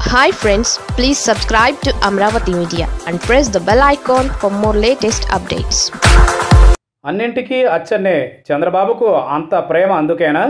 hi friends please subscribe to Amaravati media and press the bell icon for more latest updates అన్నింటికీ అచ్చన్నే చంద్రబాబుకు అంత ప్రేమ అందుకేనా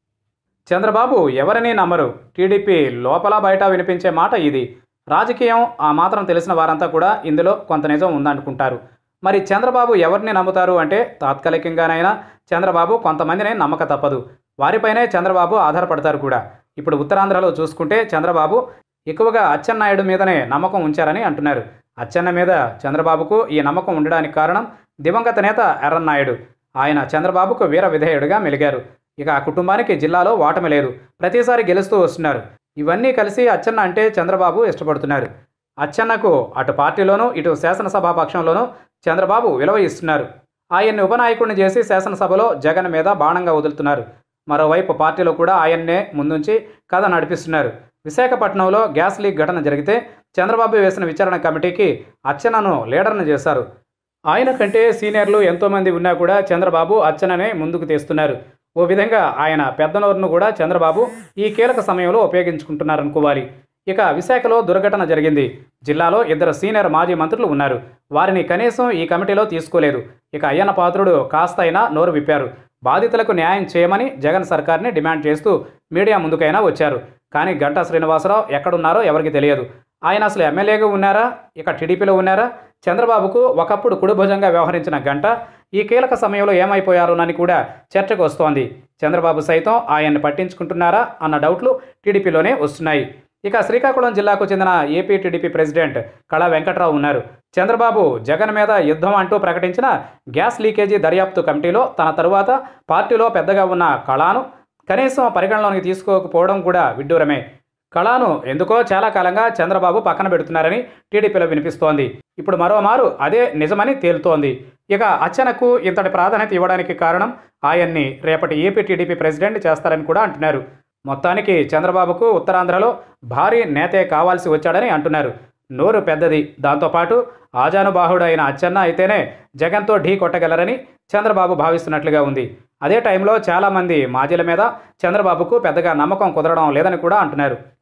చంద్రబాబు ఎవరిని నమ్మరు టీడీపీ లోపల బయట వినిపించే మాట ఇది రాజకీయం ఆ మాత్రం తెలిసిన వారంతా కూడా ఇందులో కొంత నిజం ఉందనుకుంటారు మరి చంద్రబాబు ఎవరిని నమ్ముతారు అంటే తాత్కాలికంగానైనా చంద్రబాబు కొంతమందిని నమ్మక తప్పదు వారిపైనే చంద్రబాబు ఆధారపడతారు కూడా ఇప్పుడు ఉత్తరాంధ్రలో చూసుకుంటే చంద్రబాబు ఎక్కువగా అచ్చెన్నాయుడు మీదనే నమ్మకం ఉంచారని అంటున్నారు అచ్చెన్న మీద చంద్రబాబుకు ఈ నమ్మకం ఉండడానికి కారణం దివంగత నేత ఎర్రన్నాయుడు ఆయన చంద్రబాబుకు వీర విధేయుడిగా మెలిగారు ఇక ఆ కుటుంబానికి జిల్లాలో ఓటమి లేదు ప్రతిసారి గెలుస్తూ వస్తున్నారు ఇవన్నీ కలిసి అచ్చెన్న అంటే చంద్రబాబు ఇష్టపడుతున్నారు అచ్చెన్నకు అటు పార్టీలోనూ ఇటు శాసనసభా పక్షంలోనూ చంద్రబాబు విలువ ఇస్తున్నారు ఆయన్ని ఉపనాయకుడిని చేసి శాసనసభలో జగన్ మీద బాణంగా వదులుతున్నారు మరోవైపు పార్టీలో కూడా ఆయన్నే ముందుంచి కథ నడిపిస్తున్నారు విశాఖపట్నంలో గ్యాస్ లీక్ ఘటన జరిగితే చంద్రబాబు వేసిన విచారణ కమిటీకి అచ్చెన్నను లీడర్ను చేశారు ఆయన కంటే సీనియర్లు ఎంతోమంది ఉన్నా కూడా చంద్రబాబు అచ్చెన్ననే ముందుకు తెస్తున్నారు ఓ విధంగా ఆయన పెద్దనోరును కూడా చంద్రబాబు ఈ కీలక సమయంలో ఉపయోగించుకుంటున్నారనుకోవాలి ఇక విశాఖలో దుర్ఘటన జరిగింది జిల్లాలో ఇద్దరు సీనియర్ మాజీ మంత్రులు ఉన్నారు వారిని కనీసం ఈ కమిటీలో తీసుకోలేదు ఇక అయ్యన్న పాత్రుడు కాస్త అయినా నోరు విప్పారు బాధితులకు న్యాయం చేయమని జగన్ సర్కార్ని డిమాండ్ చేస్తూ మీడియా ముందుకైనా వచ్చారు కానీ గంటా శ్రీనివాసరావు ఎక్కడున్నారో ఎవరికి తెలియదు ఆయన అసలు ఎమ్మెల్యేగా ఉన్నారా ఇక టీడీపీలో ఉన్నారా చంద్రబాబుకు ఒకప్పుడు కుడిభుజంగా వ్యవహరించిన గంట ఈ కీలక సమయంలో ఏమైపోయారోనని కూడా చర్చకు వస్తోంది చంద్రబాబు సైతం ఆయన్ని పట్టించుకుంటున్నారా అన్న డౌట్లు టీడీపీలోనే వస్తున్నాయి ఇక శ్రీకాకుళం జిల్లాకు చెందిన ఏపీ టీడీపీ ప్రెసిడెంట్ కళా వెంకట్రావు ఉన్నారు చంద్రబాబు జగన్ మీద యుద్ధం అంటూ ప్రకటించిన గ్యాస్ లీకేజీ దర్యాప్తు కమిటీలో తన తరువాత పార్టీలో పెద్దగా ఉన్న కళాను కనీసం పరిగణలోకి తీసుకోకపోవడం కూడా విడ్డూరమే కళాను ఎందుకో చాలా కాలంగా చంద్రబాబు పక్కన పెడుతున్నారని టీడీపీలో వినిపిస్తోంది ఇప్పుడు మరోమారు అదే నిజమని తేలుతోంది ఇక అచ్చనకు ఇంతటి ప్రాధాన్యత ఇవ్వడానికి కారణం ఆయన్ని రేపటి ఏపీ టీడీపీ ప్రెసిడెంట్ చేస్తారని కూడా అంటున్నారు మొత్తానికి చంద్రబాబుకు ఉత్తరాంధ్రలో భారీ నేతే కావాల్సి వచ్చాడని అంటున్నారు నోరు పెద్దది దాంతోపాటు ఆజానుబాహుడు అయిన అచ్చెన్న అయితేనే జగన్తో ఢీ కొట్టగలరని చంద్రబాబు భావిస్తున్నట్లుగా ఉంది అదే టైంలో చాలామంది మాజీల మీద చంద్రబాబుకు పెద్దగా నమ్మకం కుదరడం లేదని కూడా అంటున్నారు